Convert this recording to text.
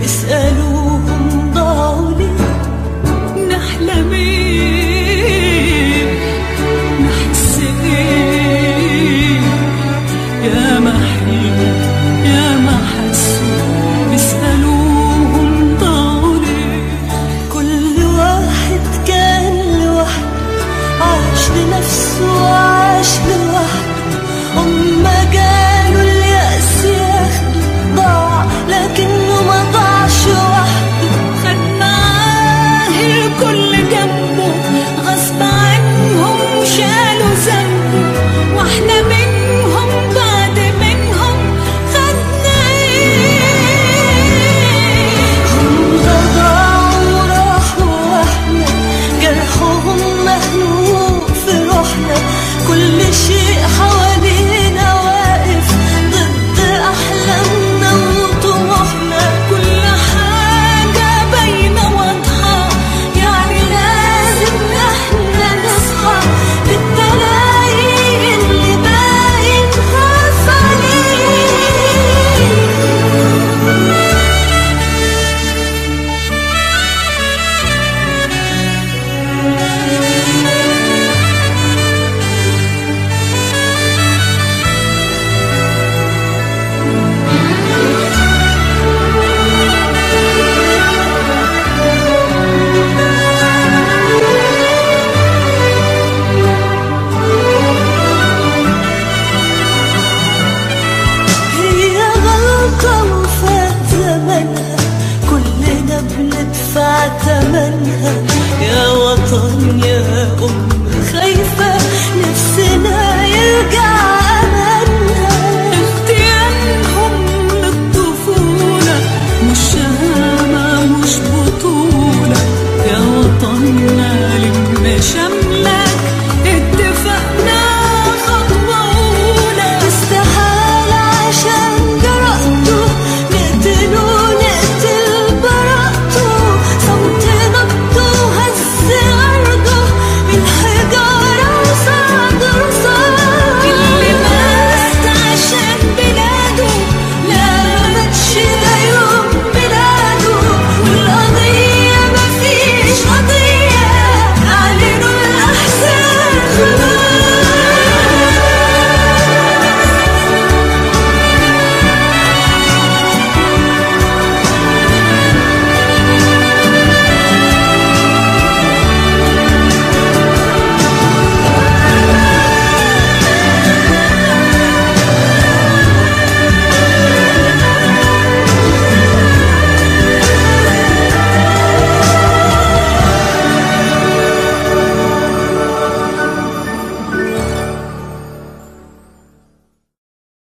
اسألوهم ضاعوا ليه نحلم ايه نحس ايه يا ما حلموا يا ما حسوا بيسألوهم ضاعوا ليه كل واحد كان لوحده عاش لنفسه وعاش لوحده هما قالوا اليأس ياخده ضاع لكنه ما ضاعش وحده خد معاه الكل جنبه غصب عنهم شالوا ذنبه واحنا منهم بعد منهم خدنا ايه هم ضاعوا وراحوا واحنا جرحهم مخلوق في روحنا كل شيء حوالينا واقف ضد احلامنا وطموحنا كل حاجه باينه واضحه يعني لازم احنا نصحى بالتلاقي اللي باين خاف عليه هي غلطة وفات زمنها كلنا بندفع تمنها يا وطن يا أم خايفة نفسنا يرجع أملها اغتيالهم للطفولة مش شهامة مش بطولة يا وطن يا